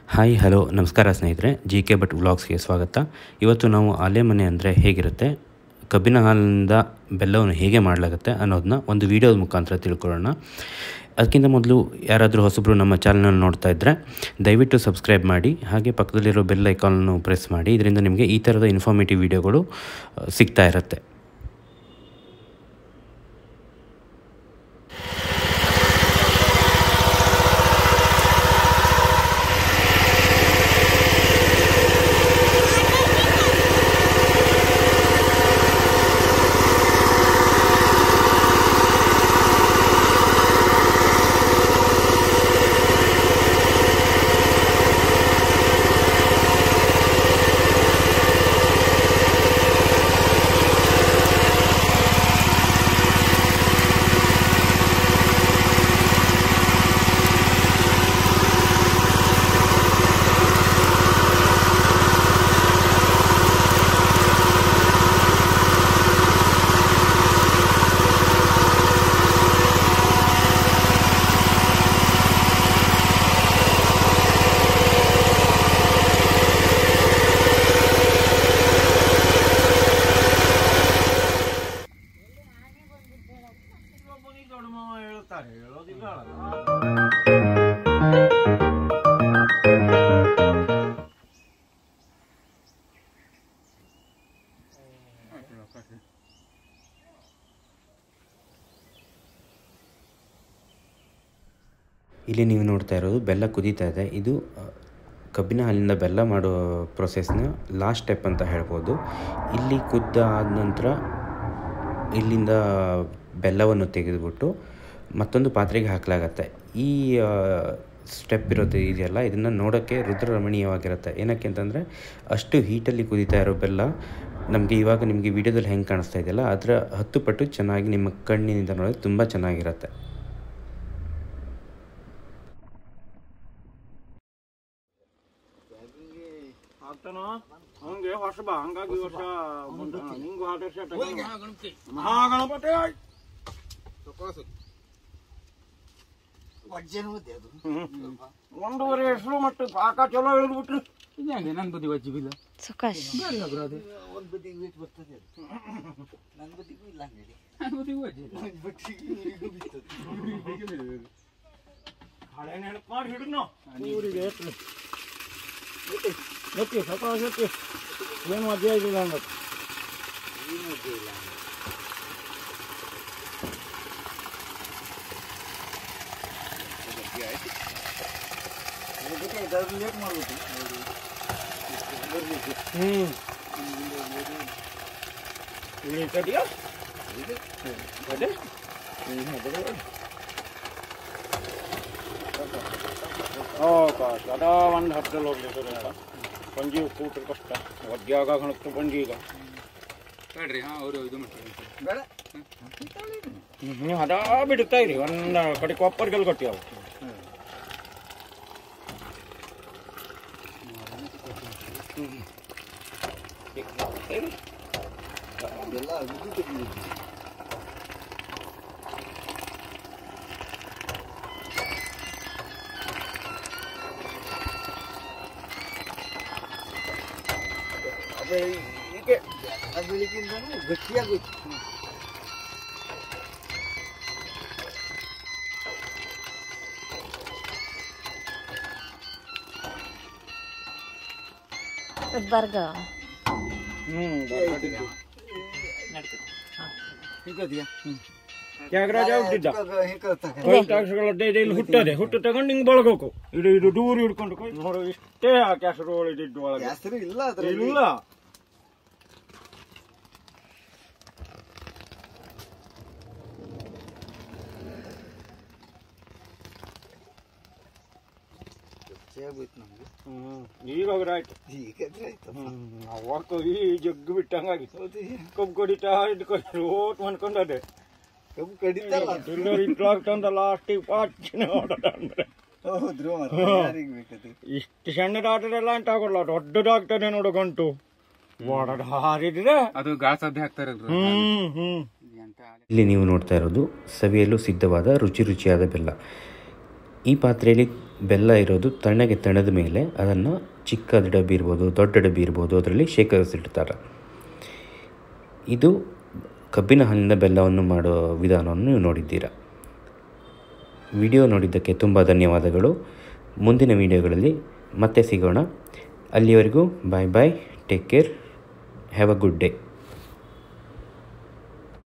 hi hello ನಮಸ್ಕಾರ ಸ್ನೇಹಿತರೆ G K Bhat ವ್ಲಾಗ್ಸ್ಗೆ ಸ್ವಾಗತ ಇವತ್ತು ನಾವು ಆಲೆ ಮನೆ ಅಂದರೆ ಹೇಗಿರುತ್ತೆ ಕಬ್ಬಿನ ಹಾಲಿನಿಂದ ಬೆಲ್ಲವನ್ನು ಹೇಗೆ ಮಾಡಲಾಗುತ್ತೆ ಅನ್ನೋದನ್ನ ಒಂದು ವಿಡಿಯೋದ ಮುಖಾಂತರ ತಿಳ್ಕೊಳ್ಳೋಣ ಅದಕ್ಕಿಂತ ಮೊದಲು ಯಾರಾದರೂ ಹೊಸಬ್ರು ನಮ್ಮ ಚಾನಲ್ನ ನೋಡ್ತಾ ಇದ್ದರೆ ದಯವಿಟ್ಟು ಸಬ್ಸ್ಕ್ರೈಬ್ ಮಾಡಿ ಹಾಗೆ ಪಕ್ಕದಲ್ಲಿರೋ ಬೆಲ್ ಐಕಾನನ್ನು ಪ್ರೆಸ್ ಮಾಡಿ ಇದರಿಂದ ನಿಮಗೆ ಈ ಥರದ ಇನ್ಫಾರ್ಮೇಟಿವ್ ವಿಡಿಯೋಗಳು ಆ, ಸಿಗ್ತಾ ಇರುತ್ತೆ ಹೇಳ್ತಾರೆ ಹೇಳೋದಿಲ್ಲ ಇಲ್ಲಿ ನೀವು ನೋಡ್ತಾ ಇರೋದು ಬೆಲ್ಲ ಕುದೀತಾ ಇದೆ ಇದು ಆ, ಕಬ್ಬಿನ ಹಾಲಿನಿಂದ ಬೆಲ್ಲ ಮಾಡೋ ಪ್ರೊಸೆಸ್ನ ಲಾಸ್ಟ್ ಸ್ಟೆಪ್ ಅಂತ ಹೇಳ್ಬೋದು ಇಲ್ಲಿ ಕುದ್ದ ಆದ ನಂತರ ಇಲ್ಲಿಂದ ಬೆಲ್ಲವನ್ನು ತೆಗೆದುಬಿಟ್ಟು ಮತ್ತೊಂದು ಪಾತ್ರೆಗೆ ಹಾಕಲಾಗತ್ತೆ ಈ ಸ್ಟೆಪ್ ಇರೋದು ಇದೆಯಲ್ಲ ಇದನ್ನು ನೋಡೋಕ್ಕೆ ರುದ್ರರಮಣೀಯವಾಗಿರುತ್ತೆ ಏನಕ್ಕೆ ಅಂತಂದರೆ ಅಷ್ಟು ಹೀಟಲ್ಲಿ ಕುದೀತಾ ಇರೋ ಬೆಲ್ಲ ನಮಗೆ ಇವಾಗ ನಿಮಗೆ ವಿಡಿಯೋದಲ್ಲಿ ಹೆಂಗೆ ಕಾಣಿಸ್ತಾ ಇದೆಯಲ್ಲ ಅದರ ಹತ್ತು ಪಟ್ಟು ಚೆನ್ನಾಗಿ ನಿಮ್ಮ ಕಣ್ಣಿನಿಂದ ನೋಡೋದು ತುಂಬ ಚೆನ್ನಾಗಿರುತ್ತೆ ಆಗ್ತಾನೋ ಹಂಗೆ ವರ್ಷ ಬಾ ಹಂಗಾಗಿ ಈ ವರ್ಷ ಮುಂದೆ ನಿಂಗೂ ಆದರ್ಶ ಮಹಾಗಣಪತಿ ಒಂದೂವರೆ ಹೆಸರು ಮಟ್ಟ ಪಾಕ ಚಲೋ ಇಳಿದ್ಬಿಟ್ರಿ ಇದಂಗೆ ನನ್ ಬದಿ ವಜ್ಜಿ ಬಿಲ್ಲ ಸುಖಾಶ್ ನನ್ ಬದಿ ವಜ್ಜಿ ಹಳೆ ನೆನಪು ಮಾಡಿ ಹಿಡಿದ್ನೋ ಊರಿಗೆ ಎತ್ತಿ ಎತ್ತಿ ಸಕಾಲ ಎತ್ತಿ ಏನು ಮಧ್ಯ ಇದಿಲ್ಲ ಅನ್ನೋದು ಹ್ಮ್ ಇಲ್ಲಿ ಕದಿಯೋ ಅದೇ ಸದಾ ಒಂದು ಹತ್ತಲ್ಲಿ ಹೋಗ್ಲಿಕ್ಕೆ ಪಂಜಿ ಕೂಟ್ರೆ ಕಷ್ಟ ಒದ್ಯಾಗ ಕಣಕ್ಕೆ ಪಂಜಿ ಈಗ ತಡ್ರಿ ಹಾ ಅವರು ಇದು ಮಾಡ್ತಾರೆ ನೀವು ಹದಾ ಬಿಡ್ತಾ ಇರಿ ಒಂದು ಕಡೆ ಕೊಪ್ಪರ್ಗೆಲ್ಲ ಕೊಟ್ಟಿಯವ ಅದೇ ಹೀಗೆ ಬರ್ಗ ಹ್ಮ್ ತ್ಯಾಗರಾಜ ಹುಟ್ಟಿದ್ದ ಟ್ಯಾಕ್ಸ್ಗಳದ್ದೇ ಇದೆ ಇಲ್ಲಿ ಹುಟ್ಟದೆ ಹುಟ್ಟು ತಗೊಂಡು ಹಿಂಗ್ ಬಳಗಬೇಕು ಇದು ಇದು ದೂರ ಹಿಡ್ಕೊಂಡು ಕೊಯ್ ನೋಡು ಇಷ್ಟೇ ಆ ಕೆಸರು ಇದ್ದಿದ್ದು ಒಳಗೆ ಹೆಸರು ಇಲ್ಲ ಅದ್ರಲ್ಲಿ ಇಲ್ಲ ಆಗೋಯ್ತು ನಮ್ಗೆ ಹ್ಮ್ ಈಗ ಹೋಗ್ರಾಯ್ತು ಈಗ ಆದ್ರೆ ಆಯ್ತು ಹ್ಮ್ ಅವಾಗ ಈ ಜಗ್ಗು ಬಿಟ್ಟಂಗಾಗಿತ್ತು ಕಬ್ಬು ಕಡಿತಾ ಇಟ್ಕೊಂಡು ಓಟ್ ಮಾಡ್ಕೊಂಡದೆ ಕಬ್ಬು ಕಡಿತಲ್ಲ ಟಿಲ್ಲರ್ ಇಟ್ಲಾಗ್ತಂದ ಲಾಸ್ಟಿಗೆ ಪಾಚಿನ ಓಡೋದ ಅಂದ್ರೆ ಹೌದ್ರು ಯಾರಿಗೆ ಬೇಕದು ಇಷ್ಟು ಸಣ್ಣದಾಟದೆಲ್ಲ ಅಂತ ಆಗೋಲ್ಲ ದೊಡ್ಡದಾಗ್ತದೆ ನೋಡು ಗಂಟು ಓಡೋದು ಹಾರಿದ್ರೆ ಅದು ಗಾಸದ್ದೆ ಹಾಕ್ತಾರೆ ಹ್ಮ್ ಹ್ಮ್ ಅಂತ ಇಲ್ಲಿ ನೀವು ನೋಡ್ತಾ ಇರೋದು ಸವಿಯಲು ಸಿದ್ಧವಾದ ರುಚಿ ರುಚಿಯಾದ ಬೆಲ್ಲ ಈ ಪಾತ್ರೆಯಲ್ಲಿ ಬೆಲ್ಲ ಇರೋದು ತಣ್ಣಗೆ ತಣದ ಮೇಲೆ ಅದನ್ನು ಚಿಕ್ಕ ಡಬ್ಬಿ ಇರ್ಬೋದು ದೊಡ್ಡ ಡಬ್ಬಿ ಇರ್ಬೋದು ಅದರಲ್ಲಿ ಶೇಖರಿಸಿಡ್ತಾರೆ ಇದು ಕಬ್ಬಿನ ಹಾಲಿನ ಬೆಲ್ಲವನ್ನು ಮಾಡೋ ವಿಧಾನವನ್ನು ನೀವು ನೋಡಿದ್ದೀರಾ ವಿಡಿಯೋ ನೋಡಿದ್ದಕ್ಕೆ ತುಂಬ ಧನ್ಯವಾದಗಳು ಮುಂದಿನ ವಿಡಿಯೋಗಳಲ್ಲಿ ಮತ್ತೆ ಸಿಗೋಣ ಅಲ್ಲಿವರೆಗೂ bye bye take care have a good day